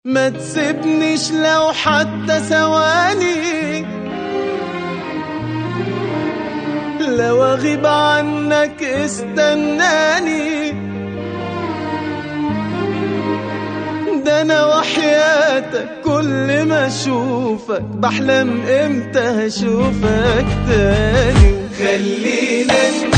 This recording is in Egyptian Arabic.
ما تسيبنيش لو حتى ثواني لو اغيب عنك استناني ده انا وحياتك كل ما اشوفك بحلم امتى هشوفك تاني خلينا